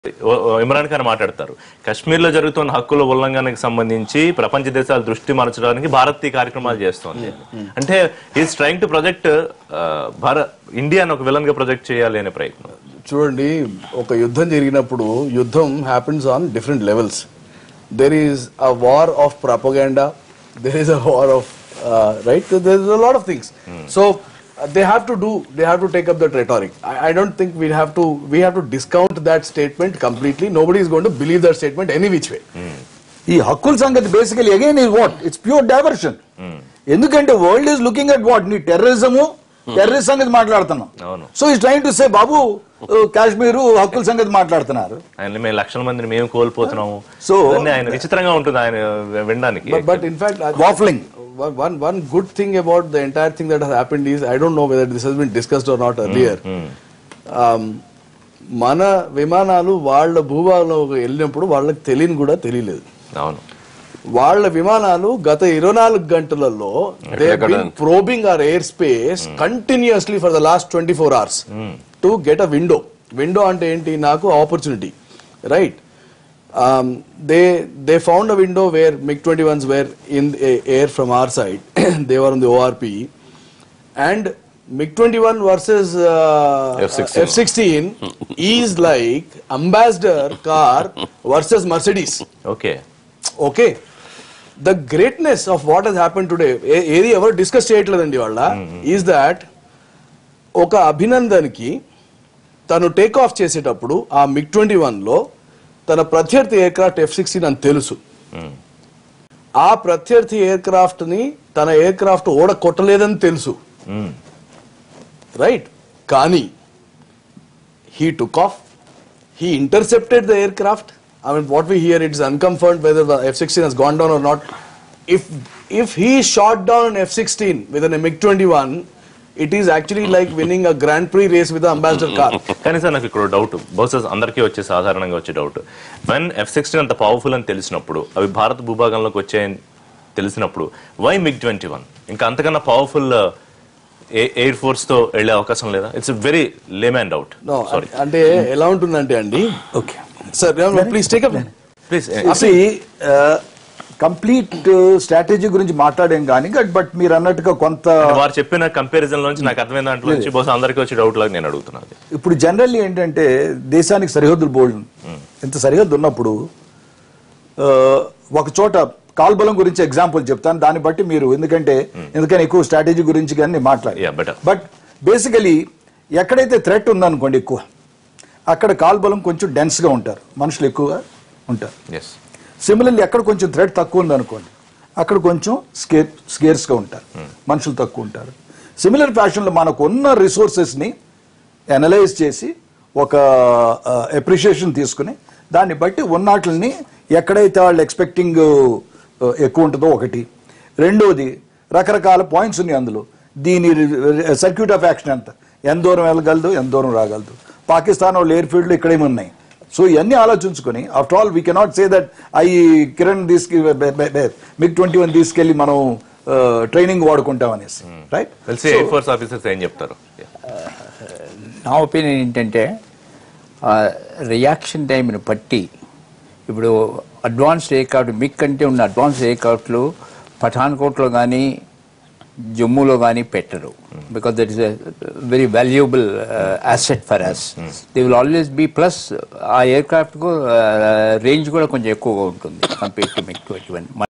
ఓ- ఓ ఇమ్రాన్ ఖాన్ మాట్లాడతారు కశ్మీర్ లో జరుగుతున్న హక్కుల ఉల్లంఘనకు సంబంధించి ప్రపంచ దేశాలు దృష్టి మరచడానికి భారత్ ఈ కార్యక్రమాలు చేస్తోంది అంటే is trying to project Bharat ఇండియాను ఒక విలన్ గా ప్రొజెక్ట్ చేయాలి అనే ప్రయత్నం చూడండి ఒక యుద్ధం జరిగినప్పుడు యుద్ధం happens on different levels there is a war of propaganda there is a war of right there is a lot of things so they have to do they have to take up that rhetoric I don't think we have to we have to discount that statement completely nobody is gonna believe that statement any which way ఈ హక్కుల సంగతి basically again is what it's pure diversion ఎందుకంటే world is looking at what నీ terrorism terrorist సంగతి మాట్లాడుతున్నాం అవును. So ఈ trying to say బాబు కాశ్మీర్ హక్కుల సంగతి మాట్లాడుతున్నారు ఆయన మేము లక్షల మందిని మేము కోల్పోతున్నాము So- ఇవన్నీ ఆయన విచిత్రంగా ఉంటుంది ఆయన వినడానికి But, but in fact, I- Waffling. One, one, one good thing about the entire thing that has happened is I don't know whether this has been discussed or not earlier. Um, మన విమానాలు వాళ్ళ భూభాగంలోకి వెళ్ళినప్పుడు వాళ్ళకి తెలియని కూడా తెలియలేదు అవును వాళ్ళ విమానాలు గత ఇరవై నాలుగు గంటలలో they probing our air space continuously for the last twenty four hours to get a window window అంటే ఏంటి నాకు opportunity right they they found a window where MiG twenty ones were in air from our side they were on the ORP and MiG twenty one versus F-16. F sixteen is like Ambassador car versus Mercedes okay okay the greatness of what has happen today ఏది ఎవరు discuss చేయట్లేదండి వాళ్ళ is that ఒక అభినందన్కి తను take off చేసేటప్పుడు ఆ MiG twenty వన్లో తన ప్రత్యర్థి ఎయిర్ క్రాఫ్ట్ ఎఫ్ సిక్స్టీన్ అని తెలుసు ఆ ప్రత్యర్థి ఎయిర్ క్రాఫ్ట్ ని తన ఎయిర్ క్రాఫ్ట్ ఓడ కొట్టలేదని తెలుసు రైట్ కానీ he took off. He intercepted the aircraft. I mean, what we hear, it's unconfirmed whether the F-16 has gone down or not. If if he shot down an F-16 with an MiG-21, it is actually like winning a Grand Prix race with an ambassador car. కానీ sir నాకు ఇక్కడ doubt బహుశా అందరికీ వచ్చే సాధారణంగా వచ్చే doubt when F sixteen అంత powerful అని తెలిసినప్పుడు అవి భారత భూభాగంలోకి వచ్చాయని తెలిసినప్పుడు వై మిగ్ ట్వంటీ వన్ ఇంకా అంతకన్నా పవర్ఫుల్ ఎయిర్ ఫోర్స్ తో వెళ్ళే అవకాశం లేదా it's very layman doubt No, sorry అంటే ఎలా ఉంటుందంటే అండి okay sir please take up please complete strategy గురించి మాట్లాడేం కానీ బట్ మీరు అన్నట్టుగా కొంత వారు చెప్పిన కంపారిజన్ నుంచి నాకు అర్థమైన దాంట్లో నుంచి బహుశా అందరికీ వచ్చే డౌట్ లాగా నేను అడుగుతున్నాను ఇప్పుడు జనరల్లీ ఏంటంటే దేశానికి సరిహద్దులు బోల్డ్ ఇంత సరిహద్దు ఉన్నప్పుడు ఆ, ఒక చోట కాల్బలం గురించి ఎగ్జాంపుల్ చెప్తాను దాన్ని బట్టి మీరు ఎందుకంటే ఎందుకని ఎక్కువ స్ట్రాటజీ గురించి కానీ నేను మాట్లాడి Yeah, better. బట్ బేసికలీ ఎక్కడైతే థ్రెట్ ఉందనుకోండి ఎక్కువ అక్కడ కాల్బలం కొంచెం డెన్స్గా ఉంటారు మనుషులు ఎక్కువగా ఉంటారు ఎస్ సిమిలర్లీ ఎక్కడ కొంచెం థ్రెడ్ తక్కువ ఉందనుకోండి అక్కడ కొంచెం స్కేర్ స్కేర్స్గా ఉంటారు మనుషులు తక్కువ ఉంటారు సిమిలర్ ఫ్యాషన్లో మనకు ఉన్న రిసోర్సెస్ని అనలైజ్ చేసి ఒక అప్రిషియేషన్ తీసుకుని దాన్ని బట్టి ఉన్నట్లని ఎక్కడైతే వాళ్ళు ఎక్స్పెక్టింగ్ ఎక్కువ ఉంటుందో ఒకటి రెండోది రకరకాల పాయింట్స్ ఉన్నాయి అందులో దీని సర్క్యూట్ ఆఫ్ యాక్షన్ ఎంత ఎంత దూరం వెళ్ళగలదు ఎంత దూరం రాగలదు పాకిస్తాన్ వాళ్ళు ఎయిర్ ఫీల్డ్లో ఇక్కడేమి ఉన్నాయి సో ఇవన్నీ ఆలోచించుకొని after all we cannot say that I Kiran తీసుకు మిగ్ ట్వంటీ వన్ తీసుకెళ్ళి మనం ట్రైనింగ్ వాడుకుంటాం అనేసి రైట్ తెలిసి ఎయిర్ ఫోర్స్ ఆఫీసర్స్ ఏం చెప్తారు Yeah. నా ఒపీనియన్ ఏంటంటే రియాక్షన్ టైంని బట్టి ఇప్పుడు అడ్వాన్స్డ్ ఎయిర్క్రాఫ్ట్ మిక్ కంటే ఉన్న అడ్వాన్స్డ్ ఎయిర్క్రాఫ్ట్లు పఠాన్కోట్లో కానీ జమ్మూలో కానీ పెట్టరు because that is very valuable asset for us they will always be plus ఆ ఎయిర్క్రాఫ్ట్కు రేంజ్ కూడా కొంచెం ఎక్కువగా ఉంటుంది compare to MiG twenty one